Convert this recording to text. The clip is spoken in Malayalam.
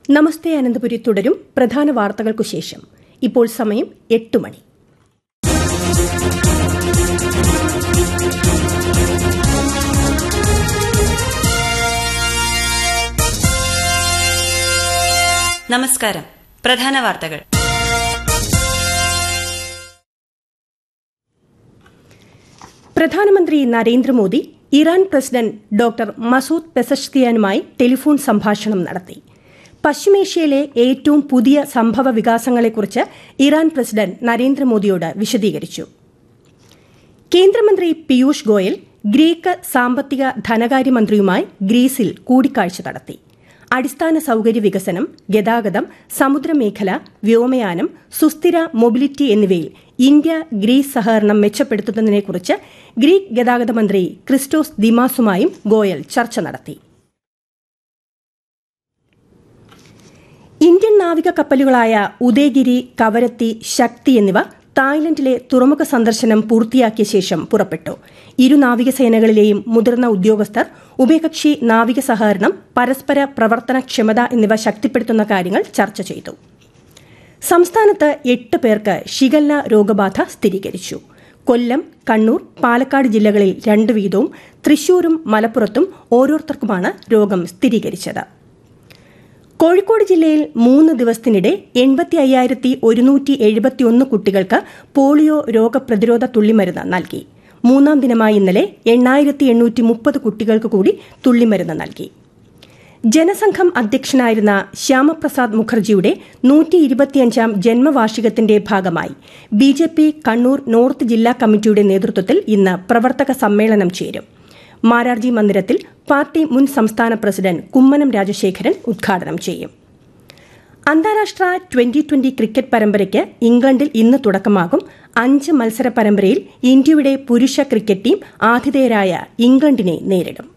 നമസ്തേ അനന്തപുരി തുടരും പ്രധാന വാർത്തകൾക്കു ശേഷം ഇപ്പോൾ സമയം എട്ട് മണി നമസ്കാരം പ്രധാന വാർത്തകൾ പ്രധാനമന്ത്രി Narendra Modi Iran president doctor Masoud പെസഷ്കിയാനുമായി ടെലിഫോൺ സംഭാഷണം നടത്തി പശ്ചിമേഷ്യയിലെ ഏറ്റവും പുതിയ സംഭവ വികാസങ്ങളെക്കുറിച്ച് ഇറാൻ പ്രസിഡന്റ് നരേന്ദ്രമോദിയോട് വിശദീകരിച്ചു കേന്ദ്രമന്ത്രി പീയൂഷ് ഗോയൽ ഗ്രീക്ക് സാമ്പത്തിക ധനകാര്യമന്ത്രിയുമായി ഗ്രീസിൽ കൂടിക്കാഴ്ച നടത്തി അടിസ്ഥാന സൌകര്യ വികസനം ഗതാഗതം സമുദ്രമേഖല വ്യോമയാനം സുസ്ഥിര മൊബിലിറ്റി എന്നിവയിൽ ഇന്ത്യ ഗ്രീസ് സഹകരണം മെച്ചപ്പെടുത്തുന്നതിനെക്കുറിച്ച് ഗ്രീക്ക് ഗതാഗത മന്ത്രി ക്രിസ്റ്റോസ് ദിമാസുമായും ഗോയൽ ചർച്ച നടത്തി ഇന്ത്യൻ നാവിക കപ്പലുകളായ ഉദയഗിരി കവരത്തി ശക്തി എന്നിവ തായ്ലൻഡിലെ തുറമുഖ സന്ദർശനം പൂർത്തിയാക്കിയ ശേഷം പുറപ്പെട്ടു ഇരു നാവികസേനകളിലെയും മുതിർന്ന ഉദ്യോഗസ്ഥർ ഉഭയകക്ഷി നാവിക സഹകരണം പരസ്പര പ്രവർത്തനക്ഷമത എന്നിവ ശക്തിപ്പെടുത്തുന്ന കാര്യങ്ങൾ ചർച്ച ചെയ്തു സംസ്ഥാനത്ത് എട്ട് പേർക്ക് ഷിഗല്ല രോഗബാധ സ്ഥിരീകരിച്ചു കൊല്ലം കണ്ണൂർ പാലക്കാട് ജില്ലകളിൽ രണ്ട് വീതവും തൃശൂരും മലപ്പുറത്തും ഓരോരുത്തർക്കുമാണ് രോഗം സ്ഥിരീകരിച്ചത് കോഴിക്കോട് ജില്ലയിൽ മൂന്ന് ദിവസത്തിനിടെ എൺപത്തി അയ്യായിരത്തി ഒരുന്നൂറ്റി എഴുപത്തിയൊന്ന് കുട്ടികൾക്ക് പോളിയോ രോഗപ്രതിരോധ തുള്ളിമരുന്ന് നൽകി മൂന്നാം ദിനമായ ഇന്നലെ എണ്ണായിരത്തി എണ്ണൂറ്റി മുപ്പത് കുട്ടികൾക്ക് കൂടി തുള്ളിമരുന്ന് നൽകി ജനസംഘം അധ്യക്ഷനായിരുന്ന ശ്യാമപ്രസാദ് മുഖർജിയുടെ നൂറ്റി ഇരുപത്തിയഞ്ചാം ജന്മവാർഷികത്തിന്റെ ഭാഗമായി B J P Kannur north ജില്ലാ കമ്മിറ്റിയുടെ നേതൃത്വത്തിൽ ഇന്ന് പ്രവർത്തക സമ്മേളനം ചേരും മാരാർജി മന്ദിരത്തിൽ പാർട്ടി മുൻ സംസ്ഥാന പ്രസിഡന്റ് കുമ്മനം രാജശേഖരൻ ഉദ്ഘാടനം ചെയ്യും അന്താരാഷ്ട്ര ട്വന്റി ട്വന്റി ക്രിക്കറ്റ് പരമ്പരയ്ക്ക് ഇംഗ്ലണ്ടിൽ ഇന്ന് തുടക്കമാകും അഞ്ച് മത്സര പരമ്പരയിൽ ഇന്ത്യയുടെ പുരുഷ ക്രിക്കറ്റ് ടീം ആതിഥേയരായ ഇംഗ്ലണ്ടിനെ നേരിടും